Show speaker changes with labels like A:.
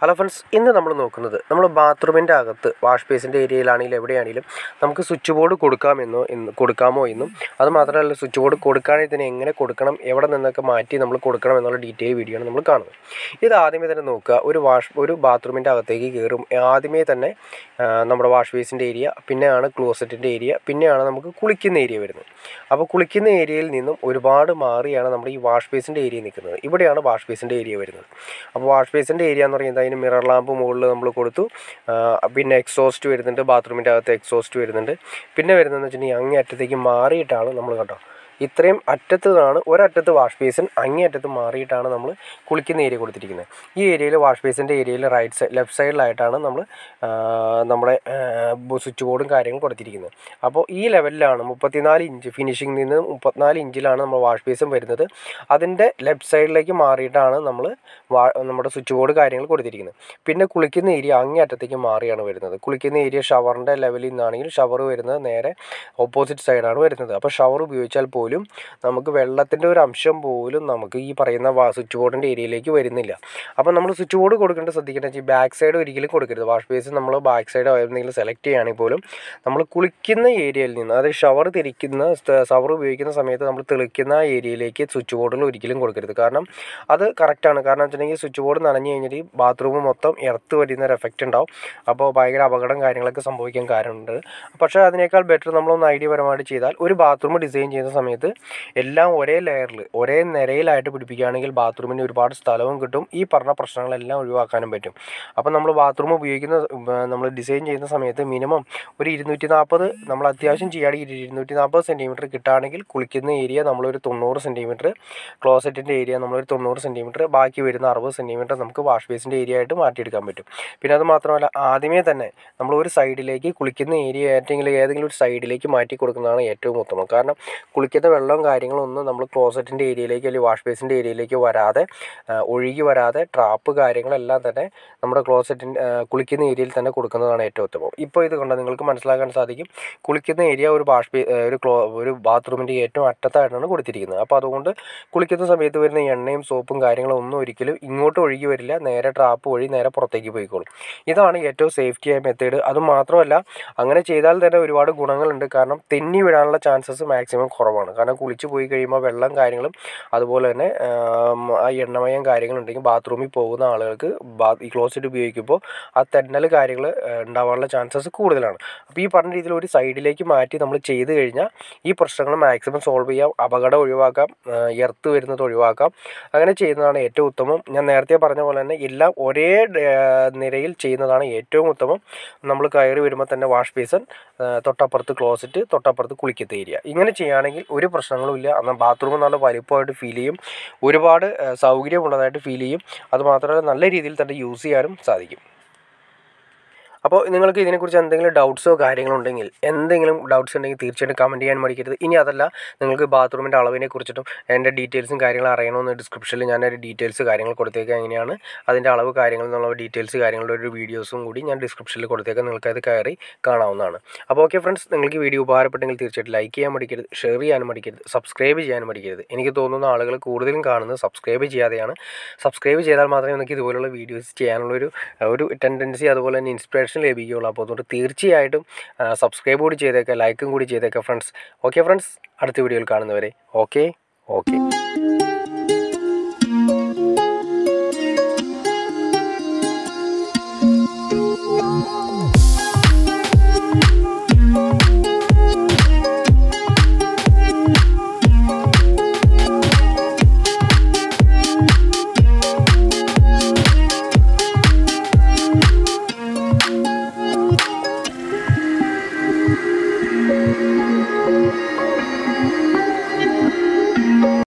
A: hello friends ഇന്ന് നമ്മൾ നോക്കുന്നത് നമ്മൾ ബാത്റൂമിൻ്റെ അകത്ത് വാഷ് ബേസിൻ്റെ ഏരിയയിലാണെങ്കിലും എവിടെയാണെങ്കിലും നമുക്ക് സ്വിച്ച് ബോർഡ് കൊടുക്കാമെന്നോ എന്ന് കൊടുക്കാമോ എന്നും അത് മാത്രമല്ല സ്വിച്ച് ബോർഡ് കൊടുക്കുകയാണെങ്കിൽ തന്നെ എങ്ങനെ കൊടുക്കണം എവിടെ നിന്നൊക്കെ മാറ്റി നമ്മൾ കൊടുക്കണം എന്നുള്ള ഡീറ്റെയിൽ വീഡിയോ ആണ് നമ്മൾ കാണുന്നത് ഇത് ആദ്യമേ തന്നെ നോക്കുക ഒരു വാഷ് ഒരു ബാത്റൂമിൻ്റെ അകത്തേക്ക് കയറും ആദ്യമേ തന്നെ ആ, നമ്മുടെ വാഷ് ബേസിൻ്റെ ഏരിയ പിന്നെയാണ് ക്ലോസറ്റിൻ്റെ ഏരിയ പിന്നെയാണ് നമുക്ക് കുളിക്കുന്ന ഏരിയ വരുന്നത് അപ്പോൾ കുളിക്കുന്ന ഏരിയയിൽ നിന്നും ഒരുപാട് മാറിയാണ് നമ്മുടെ ഈ വാഷ് ബേസിൻ്റെ ഏരിയ നിൽക്കുന്നത് ഇവിടെയാണ് വാഷ് ബേസിൻ്റെ ഏരിയ വരുന്നത് അപ്പോൾ വാഷ് ബേസിൻ്റെ ഏരിയ എന്ന് പറയുന്നത് അതിന് മിറർ ലാമ്പ് മുകളിൽ നമ്മൾ കൊടുത്തു ആ, പിന്നെ എക്സോസ്റ്റ് വരുന്നുണ്ട് ബാത്റൂമിൻ്റെ അകത്ത് എക്സോസ്റ്റ് വരുന്നുണ്ട് പിന്നെ വരുന്നതെന്ന് വെച്ചിട്ടുണ്ടെങ്കിൽ അങ്ങേ അറ്റത്തേക്ക് മാറിയിട്ടാണ് നമ്മൾ കണ്ടോ ഇത്രയും അറ്റത്ത് നിന്നാണ് ഒരറ്റത്ത് വാഷ് ബേസിൻ അങ്ങേ അറ്റത്ത് മാറിയിട്ടാണ് നമ്മൾ കുളിക്കുന്ന ഏരിയ കൊടുത്തിരിക്കുന്നത് ഈ ഏരിയയിൽ വാഷ് ബേസിൻ്റെ ഏരിയയിൽ റൈറ്റ് സൈഡ് ലെഫ്റ്റ് സൈഡിലായിട്ടാണ് നമ്മൾ ആ, നമ്മുടെ സ്വിച്ച് ബോർഡും കാര്യങ്ങളും കൊടുത്തിരിക്കുന്നത് അപ്പോൾ ഈ ലെവലിലാണ് മുപ്പത്തിനാല് ഇഞ്ച് ഫിനിഷിംഗ് നിന്ന് മുപ്പത്തിനാല് ഇഞ്ചിലാണ് നമ്മൾ വാഷ് ബേസും വരുന്നത് അതിൻ്റെ ലെഫ്റ്റ് സൈഡിലേക്ക് മാറിയിട്ടാണ് നമ്മൾ വാ നമ്മുടെ സ്വിച്ച് ബോർഡ് കാര്യങ്ങൾ കൊടുത്തിരിക്കുന്നത് പിന്നെ കുളിക്കുന്ന ഏരിയ അങ്ങേ അറ്റത്തേക്ക് മാറിയാണ് വരുന്നത് കുളിക്കുന്ന ഏരിയ ഷവറിൻ്റെ ലെവലിൽ നിന്നാണെങ്കിൽ ഷവർ വരുന്നത് നേരെ ഓപ്പോസിറ്റ് സൈഡാണ് വരുന്നത് അപ്പോൾ ഷവർ ഉപയോഗിച്ചാൽ പോലും നമുക്ക് വെള്ളത്തിൻ്റെ ഒരു അംശം പോലും നമുക്ക് ഈ പറയുന്ന വാ സ്വിച്ച് ബോർഡിൻ്റെ ഏരിയയിലേക്ക് വരുന്നില്ല അപ്പോൾ നമ്മൾ സ്വിച്ച് ബോർഡ് കൊടുക്കേണ്ടത് ശ്രദ്ധിക്കേണ്ടത് വെച്ചാൽ ബാക്ക് സൈഡ് ഒരിക്കലും കൊടുക്കരുത് വാഷ് ബേസ് നമ്മൾ ബാക്ക് സൈഡ് എന്തെങ്കിലും സെലക്ട് ചെയ്യുകയാണെങ്കിൽ പോലും നമ്മൾ കുളിക്കുന്ന ഏരിയയിൽ നിന്ന് അതായത് ഷവർ തിരിക്കുന്ന ഷവർ ഉപയോഗിക്കുന്ന സമയത്ത് നമ്മൾ തെളിക്കുന്ന ആ ഏരിയയിലേക്ക് സ്വിച്ച് ബോർഡിൽ ഒരിക്കലും കൊടുക്കരുത് കാരണം അത് കറക്റ്റാണ് കാരണം വെച്ചിട്ടുണ്ടെങ്കിൽ സ്വിച്ച് ബോർഡ് നനഞ്ഞു കഴിഞ്ഞിട്ട് ബാത്റൂം മൊത്തം എർത്ത് വരുന്ന ഒരു എഫക്റ്റ് ഉണ്ടാവും അപ്പോൾ ഭയങ്കര അപകടം കാര്യങ്ങളൊക്കെ സംഭവിക്കാൻ കാരണമുണ്ട് പക്ഷേ അതിനേക്കാൾ ബെറ്റർ നമ്മളൊന്ന് ഐഡിയ പരമായിട്ട് ചെയ്താൽ ഒരു ബാത്റൂം ഡിസൈൻ ചെയ്യുന്ന സമയത്ത് എല്ലാം ഒരേ ലെയറിൽ ഒരേ നിരയിലായിട്ട് പിടിപ്പിക്കുകയാണെങ്കിൽ ബാത്റൂമിന് ഒരുപാട് സ്ഥലവും കിട്ടും ഈ പറഞ്ഞ പ്രശ്നങ്ങളെല്ലാം ഒഴിവാക്കാനും പറ്റും അപ്പോൾ നമ്മൾ ബാത്റൂം ഉപയോഗിക്കുന്ന നമ്മൾ ഡിസൈൻ ചെയ്യുന്ന സമയത്ത് മിനിമം ഒരു ഇരുന്നൂറ്റി നാൽപ്പത് നമ്മൾ അത്യാവശ്യം ചെയ്യുകയാണെങ്കിൽ ഇരുന്നൂറ്റി നാൽപ്പത് സെൻറ്റിമീറ്റർ കിട്ടുകയാണെങ്കിൽ കുളിക്കുന്ന ഏരിയ നമ്മളൊരു തൊണ്ണൂറ് സെൻറ്റിമീറ്റർ ക്ലോസറ്റിൻ്റെ ഏരിയ നമ്മളൊരു തൊണ്ണൂറ് സെൻറ്റിമീറ്റർ ബാക്കി വരുന്ന അറുപത് സെൻറ്റിമീറ്റർ നമുക്ക് വാഷ് ബേസിൻ്റെ ഏരിയ ആയിട്ട് മാറ്റിയെടുക്കാൻ പറ്റും പിന്നെ അത് മാത്രമല്ല ആദ്യമേ തന്നെ നമ്മൾ ഒരു സൈഡിലേക്ക് കുളിക്കുന്ന ഏരിയ ആയിട്ടെങ്കിൽ ഏതെങ്കിലും ഒരു സൈഡിലേക്ക് മാറ്റി കൊടുക്കുന്നതാണ് ഏറ്റവും ഉത്തമം കാരണം കുളിക്കുന്ന വെള്ളവും കാര്യങ്ങളും ഒന്നും നമ്മൾ ക്ലോസറ്റിൻ്റെ ഏരിയയിലേക്ക് അല്ലെങ്കിൽ വാഷ് ബേസിൻ്റെ ഏരിയയിലേക്ക് വരാതെ ആ, ഒഴുകി വരാതെ ട്രാപ്പ് കാര്യങ്ങളെല്ലാം തന്നെ നമ്മുടെ ക്ലോസറ്റിൻ്റെ കുളിക്കുന്ന ഏരിയയിൽ തന്നെ കൊടുക്കുന്നതാണ് ഏറ്റവും ഉത്തമം ഇപ്പോൾ ഇത് കൊണ്ട് നിങ്ങൾക്ക് മനസ്സിലാക്കാൻ സാധിക്കും കുളിക്കുന്ന ഏരിയ ഒരു വാഷ് ബേ ഒരു ക്ലോ ഒരു ബാത്റൂമിൻ്റെ ഏറ്റവും അറ്റത്തായിട്ടാണ് കൊടുത്തിരിക്കുന്നത് അപ്പോൾ അതുകൊണ്ട് കുളിക്കുന്ന സമയത്ത് വരുന്ന എണ്ണയും സോപ്പും കാര്യങ്ങളും ഒന്നും ഒരിക്കലും ഇങ്ങോട്ട് ഒഴുകി വരില്ല നേരെ ട്രാപ്പ് വഴി നേരെ പുറത്തേക്ക് പോയിക്കോളും ഇതാണ് ഏറ്റവും സേഫ്റ്റി ആയ മെത്തേഡ് അത് മാത്രമല്ല അങ്ങനെ ചെയ്താൽ തന്നെ ഒരുപാട് ഗുണങ്ങളുണ്ട് കാരണം തെന്നി വീഴാനുള്ള ചാൻസസ് മാക്സിമം കുറവാണ് കാരണം കുളിച്ച് പോയി കഴിയുമ്പോൾ വെള്ളം കാര്യങ്ങളും അതുപോലെ തന്നെ ആം, ആ എണ്ണമയം കാര്യങ്ങളുണ്ടെങ്കിൽ ബാത്റൂമിൽ പോകുന്ന ആളുകൾക്ക് ബാ ഈ ക്ലോസറ്റ് ഉപയോഗിക്കുമ്പോൾ ആ തെന്നൽ കാര്യങ്ങൾ ഉണ്ടാവാനുള്ള ചാൻസസ് കൂടുതലാണ് അപ്പോൾ ഈ പറഞ്ഞ രീതിയിൽ ഒരു സൈഡിലേക്ക് മാറ്റി നമ്മൾ ചെയ്ത് കഴിഞ്ഞാൽ ഈ പ്രശ്നങ്ങൾ മാക്സിമം സോൾവ് ചെയ്യാം അപകടം ഒഴിവാക്കാം എർത്ത് വരുന്നത് ഒഴിവാക്കാം അങ്ങനെ ചെയ്യുന്നതാണ് ഏറ്റവും ഉത്തമം ഞാൻ നേരത്തെ പറഞ്ഞ പോലെ തന്നെ എല്ലാം ഒരേ ആ, നിരയിൽ ചെയ്യുന്നതാണ് ഏറ്റവും ഉത്തമം നമ്മൾ കയറി വരുമ്പോൾ തന്നെ വാഷ് ബേസൺ തൊട്ടപ്പുറത്ത് ക്ലോസറ്റ് തൊട്ടപ്പുറത്ത് കുളിക്കത്തെ ഏരിയ ഇങ്ങനെ ചെയ്യുകയാണെങ്കിൽ ഒരു പ്രശ്നങ്ങളും ഇല്ല എന്നാൽ ബാത്റൂം നല്ല വലിപ്പമായിട്ട് ഫീൽ ചെയ്യും ഒരുപാട് ആ, സൗകര്യമുള്ളതായിട്ട് ഫീൽ ചെയ്യും അതുമാത്രമല്ല നല്ല രീതിയിൽ തന്നെ യൂസ് ചെയ്യാനും സാധിക്കും അപ്പോൾ നിങ്ങൾക്ക് ഇതിനെക്കുറിച്ച് എന്തെങ്കിലും ഡൗട്ട്സോ കാര്യങ്ങളോ ഉണ്ടെങ്കിൽ എന്തെങ്കിലും ഡൗട്ട്സ് ഉണ്ടെങ്കിൽ തീർച്ചയായിട്ടും കമൻറ്റ് ചെയ്യാൻ മടിക്കരുത് ഇനി അതല്ല നിങ്ങൾക്ക് ബാത്റൂമിൻ്റെ അളവിനെ കുറിച്ചിട്ടും എൻ്റെ ഡീറ്റെയിൽസും കാര്യങ്ങളും അറിയണമെന്ന് ഡിസ്ക്രിപ്ഷനിൽ ഞാനൊരു ഡീറ്റെയിൽസ് കാര്യങ്ങൾ കൊടുത്തേക്കാം എങ്ങനെയാണ് അതിൻ്റെ അളവ് കാര്യങ്ങൾ എന്നുള്ള ഡീറ്റെയിൽസ് കാര്യങ്ങളുടെ ഒരു വീഡിയോസും കൂടി ഞാൻ ഡിസ്ക്രിപ്ഷനിൽ കൊടുത്തേക്കാം നിങ്ങൾക്കത് കയറി കാണാവുന്നതാണ് അപ്പോൾ ഓക്കെ ഫ്രണ്ട്സ് നിങ്ങൾക്ക് ഈ വീഡിയോ ഉപകാരപ്പെട്ടെങ്കിൽ തീർച്ചയായിട്ടും ലൈക്ക് ചെയ്യാൻ മടിക്കരുത് ഷെയർ ചെയ്യാനും മടിക്കരുത് സബ്സ്ക്രൈബ് ചെയ്യാനും മടിക്കരുത് എനിക്ക് തോന്നുന്ന ആളുകൾ കൂടുതലും കാണുന്നത് സബ്സ്ക്രൈബ് ചെയ്യാതെയാണ് സബ്സ്ക്രൈബ് ചെയ്താൽ മാത്രമേ നിങ്ങൾക്ക് ഇതുപോലുള്ള വീഡിയോസ് ചെയ്യാനുള്ളൊരു ഒരു ടെൻഡൻസി അതുപോലെ തന്നെ ഇൻസ്പിറേഷൻ ലഭിക്കുകയുള്ളൂ അപ്പോൾ അതുകൊണ്ട് തീർച്ചയായിട്ടും സബ്സ്ക്രൈബ് കൂടി ചെയ്തേക്കാം ലൈക്കും കൂടി ചെയ്തേക്കാം ഫ്രണ്ട്സ് ഓക്കെ ഫ്രണ്ട്സ് അടുത്ത വീഡിയോയിൽ കാണുന്നവരെ ഓക്കെ ഓക്കെ